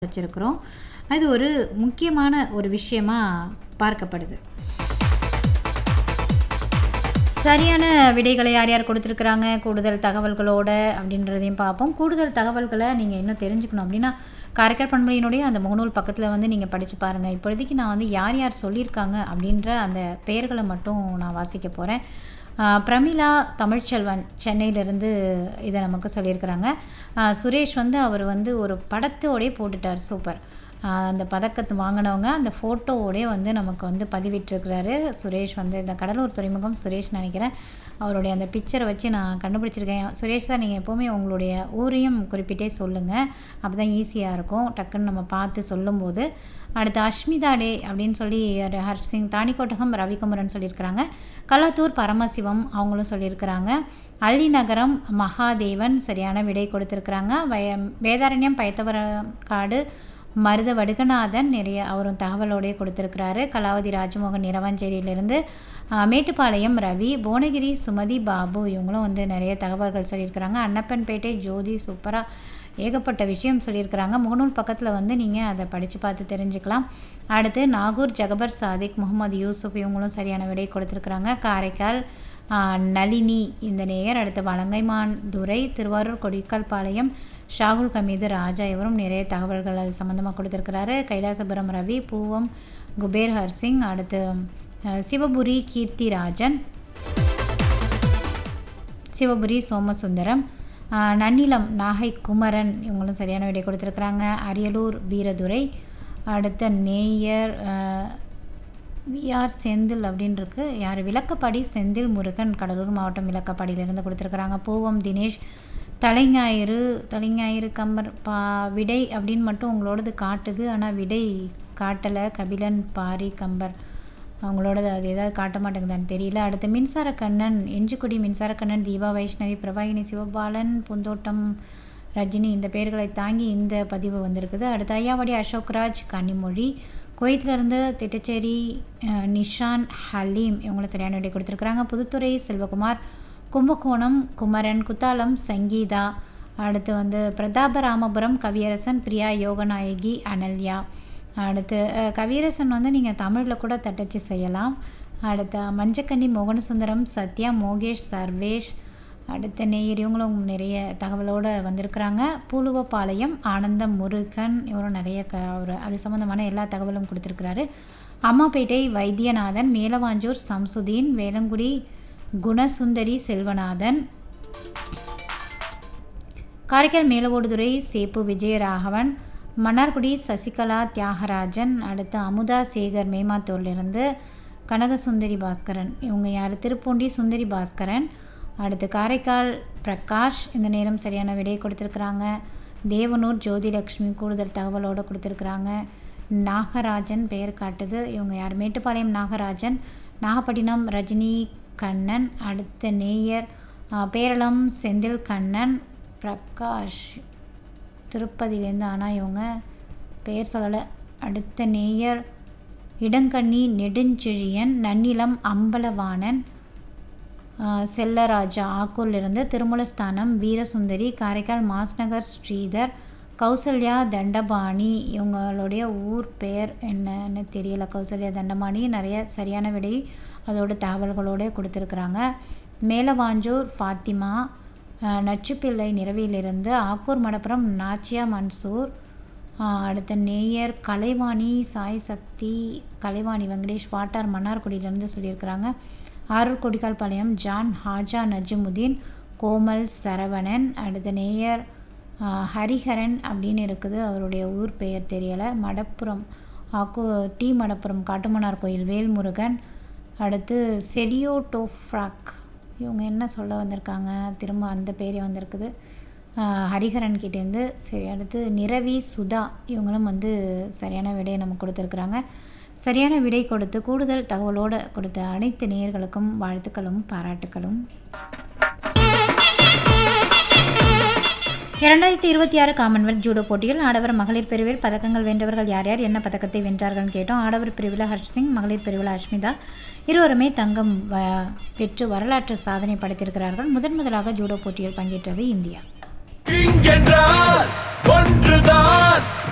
வச்சிருக்கிறோம் அது ஒரு முக்கியமான ஒரு விஷயமா பார்க்கப்படுது சரியான விடைகளை யார் யார் கொடுத்துருக்குறாங்க கூடுதல் தகவல்களோட அப்படின்றதையும் பார்ப்போம் கூடுதல் தகவல்களை நீங்கள் இன்னும் தெரிஞ்சுக்கணும் அப்படின்னா காரைக்கால் பண்பலையினுடைய அந்த முகநூல் பக்கத்தில் வந்து நீங்கள் படித்து பாருங்கள் இப்போதைக்கு நான் வந்து யார் யார் சொல்லியிருக்காங்க அப்படின்ற அந்த பெயர்களை மட்டும் நான் வாசிக்க போகிறேன் பிரமிளா தமிழ்ச்செல்வன் சென்னையிலேருந்து இதை நமக்கு சொல்லியிருக்கிறாங்க ஆஹ் சுரேஷ் வந்து அவர் வந்து ஒரு படத்தோடயே போட்டுட்டார் சூப்பர் ஆஹ் அந்த பதக்கத்தை வாங்கினவங்க அந்த ஃபோட்டோவோடய வந்து நமக்கு வந்து பதிவிட்டிருக்கிறாரு சுரேஷ் வந்து இந்த கடலூர் துறைமுகம் சுரேஷ் நினைக்கிறேன் அவருடைய அந்த பிக்சரை வச்சு நான் கண்டுபிடிச்சிருக்கேன் சுரேஷ் தான் நீங்கள் எப்போவுமே உங்களுடைய ஊரையும் குறிப்பிட்டே சொல்லுங்கள் அப்போ தான் ஈஸியாக இருக்கும் டக்குன்னு நம்ம பார்த்து சொல்லும்போது அடுத்து அஷ்மிதா டே அப்படின்னு சொல்லி அது ஹர்ஷ் சிங் தானிக்கோட்டகம் ரவிக்குமரன் சொல்லியிருக்கிறாங்க கலாத்தூர் பரமசிவம் அவங்களும் சொல்லியிருக்கிறாங்க அள்ளி நகரம் மகாதேவன் சரியான விடை கொடுத்துருக்குறாங்க வய வேதாரண்யம் பயத்தவரக்காடு மருத வடுகநாதன் நிறைய அவரும் தகவலோடய கொடுத்துருக்கிறாரு கலாவதி ராஜமோகன் இரவஞ்சேரியிலிருந்து ஆஹ், மேட்டுப்பாளையம் ரவி புவனகிரி சுமதி பாபு இவங்களும் வந்து நிறைய தகவல்கள் சொல்லியிருக்கிறாங்க அன்னப்பன்பேட்டை ஜோதி சூப்பராக ஏகப்பட்ட விஷயம் சொல்லியிருக்கிறாங்க முகநூல் பக்கத்தில் வந்து நீங்கள் அதை படித்து பார்த்து தெரிஞ்சுக்கலாம் அடுத்து நாகூர் ஜகபர் சாதிக் முகமது யூசுப் இவங்களும் சரியான விடை கொடுத்துருக்குறாங்க காரைக்கால் ஆஹ், நளினி இந்த நேயர் அடுத்து வலங்கைமான் துரை திருவாரூர் கொடிக்கால்பாளையம் ஷாகுல் கமீது ராஜா இவரும் நிறைய தகவல்கள் அது சம்மந்தமாக கொடுத்துருக்கிறாரு கைலாசபுரம் ரவி பூவம் குபேர் ஹர்சிங் அடுத்து அஹ், சிவபுரி கீர்த்திராஜன் சிவபுரி சோமசுந்தரம் ஆஹ், நன்னிலம் நாகை குமரன் இவங்களும் சரியான விடை கொடுத்துருக்குறாங்க அரியலூர் வீரதுரை அடுத்த நேயர் விஆர் செந்தில் அப்படின்னு இருக்கு யார் விளக்கப்பாடி செந்தில் முருகன் கடலூர் மாவட்டம் விளக்கப்பாடியிலேருந்து கொடுத்துருக்குறாங்க பூவம் தினேஷ் தலைஞாயிறு தலைஞாயிறு கம்பர் பா விடை அப்படின்னு மட்டும் உங்களோடது காட்டுது ஆனால் விடை காட்டலை கபிலன் பாரி கம்பர் அவங்களோடது அது ஏதாவது காட்ட மாட்டேங்குதான்னு தெரியல அடுத்து மின்சார கண்ணன் எஞ்சிக்குடி மின்சார கண்ணன் தீபா வைஷ்ணவி பிரபாகினி சிவபாலன் பூந்தோட்டம் ரஜினி இந்த பெயர்களை தாங்கி இந்த பதிவு வந்திருக்குது அடுத்து ஐயாவடி அசோக்ராஜ் கன்னிமொழி குவைத்திலிருந்து திட்டச்சேரி அஹ், நிஷான் ஹலீம் இவங்களும் சரியான விடை கொடுத்துருக்குறாங்க புதுத்துறை செல்வகுமார் கும்பகோணம் குமரன் குத்தாலம் சங்கீதா அடுத்து வந்து பிரதாபராமபுரம் கவியரசன் பிரியா யோகநாயகி அனல்யா அடுத்து அஹ், கவியரசன் வந்து நீங்கள் தமிழில் கூட தட்டச்சு செய்யலாம் அடுத்து மஞ்சக்கன்னி மோகனசுந்தரம் சத்யா மோகேஷ் சர்வேஷ் அடுத்த நேயர் இவங்களும் நிறைய தகவலோடு வந்திருக்கிறாங்க பூலுவப்பாளையம் ஆனந்தம் முருகன் இவரும் நிறைய க ஒரு அது சம்மந்தமான எல்லா தகவலும் கொடுத்துருக்கிறாரு அம்மாப்பேட்டை வைத்தியநாதன் மேலவாஞ்சூர் சம்சுதீன் வேலங்குடி குணசுந்தரி செல்வநாதன் காரைக்கால் மேலவோடுதுறை சேப்பு விஜயராகவன் மன்னார்குடி சசிகலா தியாகராஜன் அடுத்து அமுதா சேகர் மேமாத்தூர்லேருந்து கனகசுந்தரி பாஸ்கரன் இவங்க யார் திருப்பூண்டி சுந்தரி பாஸ்கரன் அடுத்து காரைக்கால் பிரகாஷ் இந்த நேரம் சரியான விடை கொடுத்துருக்குறாங்க தேவனூர் ஜோதிலக்ஷ்மி கூடுதல் தகவலோடு கொடுத்துருக்குறாங்க நாகராஜன் பெயர் காட்டுது இவங்க யார் மேட்டுப்பாளையம் நாகராஜன் நாகப்பட்டினம் ரஜினி கண்ணன் அடுத்த நேயர் ஆ, பேரளம் செந்தில் கண்ணன் பிரகாஷ் திருப்பதியிலேருந்து ஆனால் இவங்க பெயர் சொல்லலை அடுத்த நேயர் இடங்கண்ணி நெடுஞ்செழியன் நன்னிலம் அம்பலவாணன் ஆஹ், செல்லராஜா ஆக்கூர்லேருந்து திருமூலஸ்தானம் வீரசுந்தரி காரைக்கால் மாஸ்நகர் ஸ்ரீதர் கௌசல்யா தண்டபாணி இவங்களுடைய ஊர் பெயர் என்னன்னு தெரியல கௌசல்யா தண்டபாணி நிறைய சரியான விடை அதோட தகவல்களோட கொடுத்துருக்குறாங்க மேலவாஞ்சூர் ஃபாத்திமா ஆஹ், நச்சுப்பிள்ளை நிறவியிலிருந்து ஆக்கூர் மடப்புறம் நாச்சியா மன்சூர் ஆஹ், அடுத்த நேயர் கலைவாணி சாய் சக்தி கலைவாணி வெங்கடேஷ் வாட்டார் மன்னார்குடியிலேருந்து சொல்லியிருக்கிறாங்க ஆரூர் கொடிக்கால்பாளையம் ஜான் ஹாஜா நஜிமுதீன் கோமல் சரவணன் அடுத்த நேயர் ஆஹ், ஹரிஹரன் அப்படின்னு இருக்குது அவருடைய ஊர் பெயர் தெரியலை மடப்புறம் ஆக்கு டி மடப்புறம் காட்டுமன்னார் கோயில் வேல்முருகன் அடுத்து செலியோடோஃப்ராக் இவங்க என்ன சொல்ல வந்திருக்காங்க திரும்ப அந்த பேரே வந்திருக்குது ஆஹ் ஹரிஹரன் கிட்டேருந்து சரி அடுத்து நிரவி சுதா இவங்களும் வந்து சரியான விடையை நமக்கு கொடுத்துருக்குறாங்க சரியான விடை கொடுத்து கூடுதல் தகவலோடு கொடுத்த அனைத்து நேயர்களுக்கும் வாழ்த்துக்களும் பாராட்டுக்களும் இரண்டாயிரத்தி இருபத்தி ஆறு காமன்வெல்த் ஜூடோ போட்டியில் ஆடவர் மகளிர் பிரிவில் பதக்கங்கள் வென்றவர்கள் யார் யார் என்ன பதக்கத்தை வென்றார்கள்னு கேட்டோம் ஆடவர் பிரிவில் ஹர்ஷ் சிங் மகளிர் பிரிவில் அஷ்மிதா இருவருமே தங்கம் வ- பெற்று வரலாற்று சாதனை படைத்திருக்கிறார்கள் முதன் முதலாக ஜூடோ போட்டியில் பங்கேற்றது இந்தியா கிங் என்றால் ஒன்றுதான்